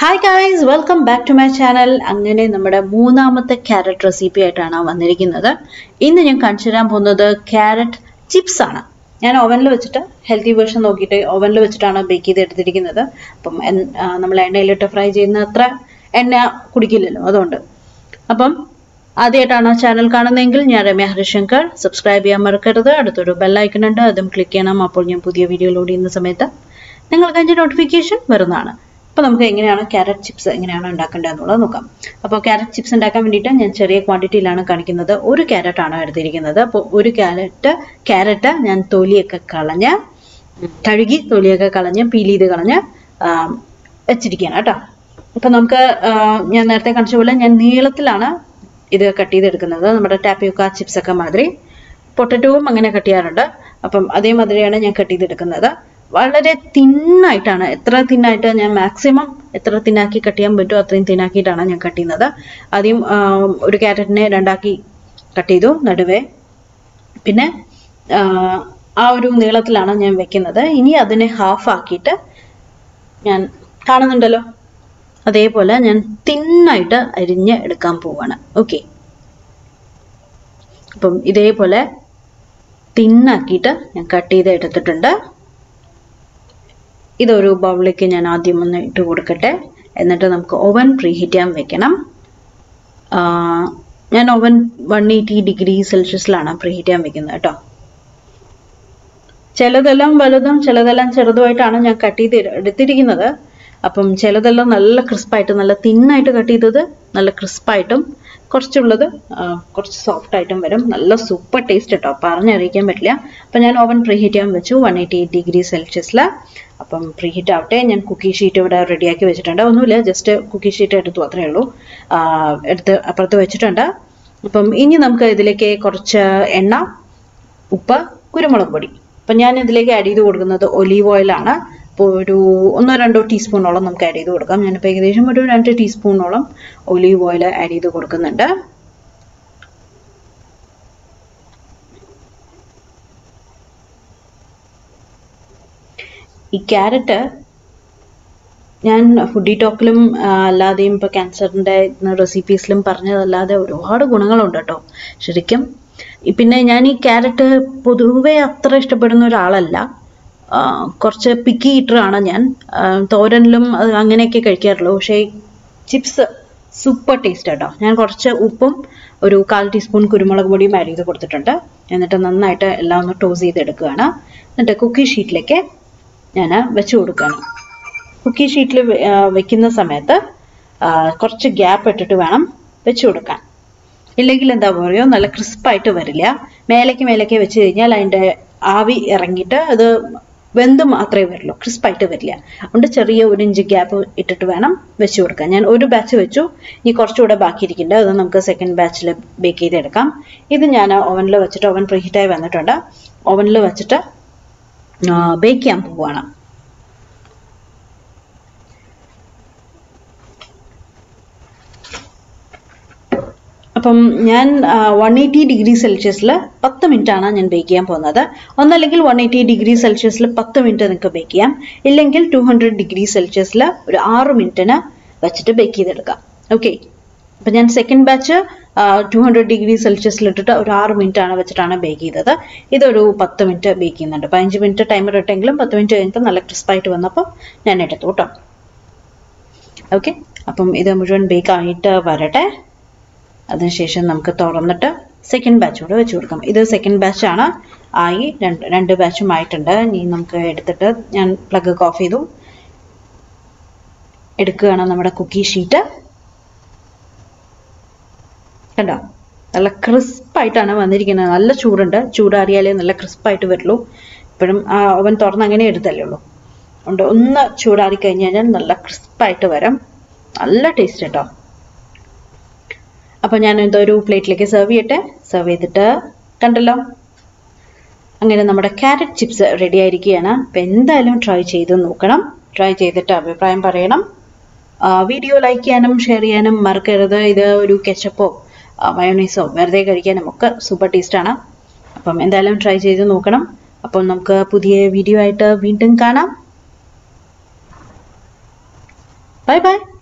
hi guys welcome back to my channel അങ്ങനെ നമ്മുടെ മൂന്നാമത്തെ ക്യാരറ്റ് റെസിപ്പി ആയിട്ടാണ് വന്നിരിക്കുന്നത് ഇന്ന് ഞാൻ കാണിച്ചു തരാൻ പോകുന്നത് ക്യാരറ്റ് ചിപ്സ് ആണ് ഞാൻ ഓവനിൽ വെച്ചിട്ട് ഹെൽത്തി വേർഷൻ നോക്കിയിട്ട് ഓവനിൽ വെച്ചിട്ടാണ് ബേക്ക് ചെയ്ത് എടുത്തിരിക്കുന്നത് അപ്പം എൻ- ആ, നമ്മൾ എണ്ണയിലിട്ട് ഫ്രൈ ചെയ്യുന്ന അത്ര എണ്ണ കുടിക്കില്ലല്ലോ അതുകൊണ്ട് അപ്പം ആദ്യമായിട്ടാണ് ചാനൽ കാണുന്നതെങ്കിൽ ഞാൻ രമ്യ ഹരിശങ്കർ സബ്സ്ക്രൈബ് ചെയ്യാൻ മറക്കരുത് അടുത്തൊരു ബെല്ലൈക്കൺ ഉണ്ട് അതും ക്ലിക്ക് ചെയ്യണം അപ്പോൾ ഞാൻ പുതിയ വീഡിയോ ലോഡ് ചെയ്യുന്ന സമയത്ത് നിങ്ങൾക്ക് അതിൻ്റെ നോട്ടിഫിക്കേഷൻ വരുന്നതാണ് അപ്പോൾ നമുക്ക് എങ്ങനെയാണ് ക്യാരറ്റ് ചിപ്സ് എങ്ങനെയാണ് ഉണ്ടാക്കേണ്ടത് എന്നുള്ളത് നോക്കാം അപ്പോൾ ക്യാരറ്റ് ചിപ്സ് ഉണ്ടാക്കാൻ വേണ്ടിയിട്ട് ഞാൻ ചെറിയ ക്വാണ്ടിറ്റിയിലാണ് കാണിക്കുന്നത് ഒരു ക്യാരറ്റ് ആണ് എടുത്തിരിക്കുന്നത് അപ്പോൾ ഒരു ക്യാരറ്റ് ക്യാരറ്റ് ഞാൻ തൊലിയൊക്കെ കളഞ്ഞ് കഴുകി തൊലിയൊക്കെ കളഞ്ഞ് പീൽ ചെയ്ത് കളഞ്ഞ് ആ, വെച്ചിരിക്കുകയാണ് കേട്ടോ ഇപ്പം നമുക്ക് ആ, ഞാൻ നേരത്തെ കാണിച്ച പോലെ ഞാൻ നീളത്തിലാണ് ഇത് കട്ട് ചെയ്തെടുക്കുന്നത് നമ്മുടെ ടാപ്പിയൊക്ക ചിപ്സ് ഒക്കെ മാതിരി പൊട്ടറ്റോവും അങ്ങനെ കട്ട് ചെയ്യാറുണ്ട് അപ്പം അതേമാതിരിയാണ് ഞാൻ കട്ട് ചെയ്തെടുക്കുന്നത് വളരെ തിന്നായിട്ടാണ് എത്ര തിന്നായിട്ട് ഞാൻ മാക്സിമം എത്ര തിന്നാക്കി കട്ട് ചെയ്യാൻ പറ്റുമോ അത്രയും തിന്നാക്കിയിട്ടാണ് ഞാൻ കട്ട് ചെയ്യുന്നത് ആദ്യം ആ, ഒരു ക്യാരറ്റിനെ രണ്ടാക്കി കട്ട് ചെയ്തു നടുവേ പിന്നെ ആ, ആ ഒരു നീളത്തിലാണ് ഞാൻ വെക്കുന്നത് ഇനി അതിനെ ഹാഫ് ആക്കിയിട്ട് ഞാൻ കാണുന്നുണ്ടല്ലോ അതേപോലെ ഞാൻ തിന്നായിട്ട് അരിഞ്ഞ് എടുക്കാൻ പോവാണ് ഓക്കെ അപ്പം ഇതേപോലെ തിന്നാക്കിയിട്ട് ഞാൻ കട്ട് ചെയ്ത് എടുത്തിട്ടുണ്ട് ഇതൊരു ബൗളിലേക്ക് ഞാൻ ആദ്യം ഒന്ന് ഇട്ട് കൊടുക്കട്ടെ എന്നിട്ട് നമുക്ക് ഓവൻ പ്രീഹീറ്റ് ചെയ്യാൻ വെക്കണം ആ, ഞാൻ ഓവൻ വൺ എയ്റ്റി ഡിഗ്രി സെൽഷ്യസിലാണ് പ്രീഹീറ്റ് ചെയ്യാൻ വെക്കുന്നത് കേട്ടോ ചിലതെല്ലാം വലുതും ചിലതെല്ലാം ചെറുതുമായിട്ടാണ് ഞാൻ കട്ട് ചെയ്ത് എടുത്തിരിക്കുന്നത് അപ്പം ചിലതെല്ലാം നല്ല ക്രിസ്പായിട്ട് നല്ല തിന്നായിട്ട് കട്ട് ചെയ്തത് നല്ല ക്രിസ്പായിട്ടും കുറച്ചുള്ളത് ആ, കുറച്ച് സോഫ്റ്റ് ആയിട്ടും വരും നല്ല സൂപ്പർ ടേസ്റ്റ് കേട്ടോ പറഞ്ഞറിയിക്കാൻ പറ്റില്ല അപ്പം ഞാൻ ഓവൻ പ്രീഹീറ്റ് ചെയ്യാൻ വെച്ചു വൺ എയ്റ്റി എയ്റ്റ് ഡിഗ്രി സെൽഷ്യസിൽ അപ്പം പ്രീഹീറ്റ് ആവട്ടെ ഞാൻ കുക്കി ഷീറ്റ് ഇവിടെ റെഡിയാക്കി വെച്ചിട്ടുണ്ട് ഒന്നുമില്ല ജസ്റ്റ് കുക്കി ഷീറ്റ് എടുത്തു അത്രേ ഉള്ളൂ ആ, എടുത്ത് അപ്പുറത്ത് വെച്ചിട്ടുണ്ട് അപ്പം ഇനി നമുക്ക് ഇതിലേക്ക് കുറച്ച് എണ്ണ ഉപ്പ് കുരുമുളക് പൊടി അപ്പം ഞാൻ ഇതിലേക്ക് ആഡ് ചെയ്ത് കൊടുക്കുന്നത് ഒലീവ് ഓയിലാണ് അപ്പോൾ ഒരു ഒന്നോ രണ്ടോ ടീസ്പൂണോളം നമുക്ക് ആഡ് ചെയ്ത് കൊടുക്കാം ഞാനിപ്പോൾ ഏകദേശം ഒരു രണ്ട് ടീസ്പൂണോളം ഒലീവ് ഓയിൽ ആഡ് ചെയ്ത് കൊടുക്കുന്നുണ്ട് ഈ ക്യാരറ്റ് ഞാൻ ഫുഡി ടോക്കിലും ആ, അല്ലാതെയും ഇപ്പോൾ ക്യാൻസറിൻ്റെ റെസിപ്പീസിലും പറഞ്ഞതല്ലാതെ ഒരുപാട് ഗുണങ്ങളുണ്ട് കേട്ടോ ശരിക്കും ഈ പിന്നെ ഞാൻ ഈ ക്യാരറ്റ് പൊതുവെ അത്ര ഇഷ്ടപ്പെടുന്ന ഒരാളല്ല ആ, കുറച്ച് പിക്കി ഈറ്ററാണ് ഞാൻ ആ, തോരനിലും അത് അങ്ങനെയൊക്കെ കഴിക്കാറുള്ളൂ പക്ഷേ ചിപ്സ് സൂപ്പർ ടേസ്റ്റ് കേട്ടോ ഞാൻ കുറച്ച് ഉപ്പും ഒരു കാൽ ടീസ്പൂൺ കുരുമുളക് പൊടിയും ആഡ് ചെയ്ത് കൊടുത്തിട്ടുണ്ട് എന്നിട്ട് നന്നായിട്ട് എല്ലാം ഒന്ന് ടോസ് ചെയ്തെടുക്കുകയാണ് എന്നിട്ട് കുക്കി ഷീറ്റിലേക്ക് ഞാൻ വെച്ച് കൊടുക്കുകയാണ് കുക്കി ഷീറ്റിൽ വെക്കുന്ന സമയത്ത് ആ, കുറച്ച് ഗ്യാപ്പ് ഇട്ടിട്ട് വേണം വെച്ച് കൊടുക്കാൻ ഇല്ലെങ്കിൽ എന്താ പറയുക നല്ല ക്രിസ്പായിട്ട് വരില്ല മേലേക്ക് മേലേക്ക് വെച്ച് കഴിഞ്ഞാൽ അതിൻ്റെ ആവി ഇറങ്ങിയിട്ട് അത് വെന്ത് മാത്രമേ വരുള്ളൂ ക്രിസ്പായിട്ട് വരില്ല അതുകൊണ്ട് ചെറിയ ഒരു ഇഞ്ച് ഗ്യാപ്പ് ഇട്ടിട്ട് വേണം വെച്ച് കൊടുക്കാൻ ഞാൻ ഒരു ബാച്ച് വെച്ചു ഇനി കുറച്ചുകൂടെ ബാക്കി ഇരിക്കുന്നുണ്ട് അത് നമുക്ക് സെക്കൻഡ് ബാച്ചിൽ ബേക്ക് ചെയ്തെടുക്കാം ഇത് ഞാൻ ഓവനിൽ വെച്ചിട്ട് ഓവൻ പ്രീഹീറ്റായി വന്നിട്ടുണ്ട് ഓവനിൽ വെച്ചിട്ട് ബേക്ക് ചെയ്യാൻ പോവുകയാണ് അപ്പം ഞാൻ വൺ എയ്റ്റി ഡിഗ്രി സെൽഷ്യസിൽ പത്ത് മിനിറ്റ് ആണ് ഞാൻ ബേക്ക് ചെയ്യാൻ പോകുന്നത് ഒന്നല്ലെങ്കിൽ വൺ എയ്റ്റി ഡിഗ്രി സെൽഷ്യസിൽ പത്ത് മിനിറ്റ് നിങ്ങൾക്ക് ബേക്ക് ചെയ്യാം ഇല്ലെങ്കിൽ ടു ഹൺഡ്രഡ് ഡിഗ്രി സെൽഷ്യസിൽ ഒരു ആറ് മിനിറ്റിന് വെച്ചിട്ട് ബേക്ക് ചെയ്തെടുക്കാം ഓക്കെ അപ്പം ഞാൻ second batch two hundred degree സെൽഷ്യസിൽ ഇട്ടിട്ട് ഒരു ആറ് മിനിറ്റ് ആണ് വെച്ചിട്ടാണ് ബേക്ക് ചെയ്തത് ഇതൊരു പത്ത് മിനിറ്റ് ബേക്ക് ചെയ്യുന്നുണ്ട് പതിനഞ്ച് മിനിറ്റ് ടൈമർ ഇട്ടെങ്കിലും പത്ത് മിനിറ്റ് കഴിഞ്ഞിട്ട് നല്ല ക്രിസ്പായിട്ട് വന്നപ്പോൾ ഞാൻ എടുത്തു കേട്ടോ ഓക്കെ അപ്പം ഇത് മുഴുവൻ ബേക്ക് ആയിട്ട് വരട്ടെ അതിനുശേഷം നമുക്ക് തുറന്നിട്ട് സെക്കൻഡ് ബാച്ച് കൂടെ വെച്ച് കൊടുക്കാം ഇത് സെക്കൻഡ് ബാച്ച് ആണ് ആയി രണ്ട് രണ്ട് ബാച്ചും ആയിട്ടുണ്ട് ഇനി നമുക്ക് എടുത്തിട്ട് ഞാൻ പ്ലഗ് ഒക്കെ ഓഫ് ചെയ്തു എടുക്കുകയാണ് നമ്മുടെ കുക്കി ഷീറ്റ് കണ്ടോ നല്ല ക്രിസ്പായിട്ടാണ് വന്നിരിക്കുന്നത് നല്ല ചൂടുണ്ട് ചൂടാറിയാലേ നല്ല ക്രിസ്പായിട്ട് വരുള്ളൂ ഇപ്പോഴും ആ അവൻ തുറന്ന് അങ്ങനെ എടുത്തല്ലേ ഉള്ളൂ അതുകൊണ്ട് ഒന്ന് ചൂടാറി കഴിഞ്ഞ് കഴിഞ്ഞാൽ നല്ല ക്രിസ്പായിട്ട് വരും നല്ല ടേസ്റ്റ് കേട്ടോ അപ്പോൾ ഞാൻ ഇതൊരു പ്ലേറ്റിലേക്ക് സെർവ് ചെയ്യട്ടെ സെർവ് ചെയ്തിട്ട് കണ്ടല്ലോ അങ്ങനെ നമ്മുടെ ക്യാരറ്റ് ചിപ്സ് റെഡി ആയിരിക്കുകയാണ് അപ്പോൾ എന്തായാലും ട്രൈ ചെയ്ത് നോക്കണം ട്രൈ ചെയ്തിട്ട് അഭിപ്രായം പറയണം വീഡിയോ ലൈക്ക് ചെയ്യാനും ഷെയർ ചെയ്യാനും മറക്കരുത് ഇത് ഒരു കെച്ചപ്പോ മയോണൈസോ വെറുതെ കഴിക്കാനും ഒക്കെ സൂപ്പർ ടേസ്റ്റാണ് അപ്പം എന്തായാലും ട്രൈ ചെയ്ത് നോക്കണം അപ്പോൾ നമുക്ക് പുതിയ വീഡിയോ ആയിട്ട് വീണ്ടും കാണാം ബൈ ബൈ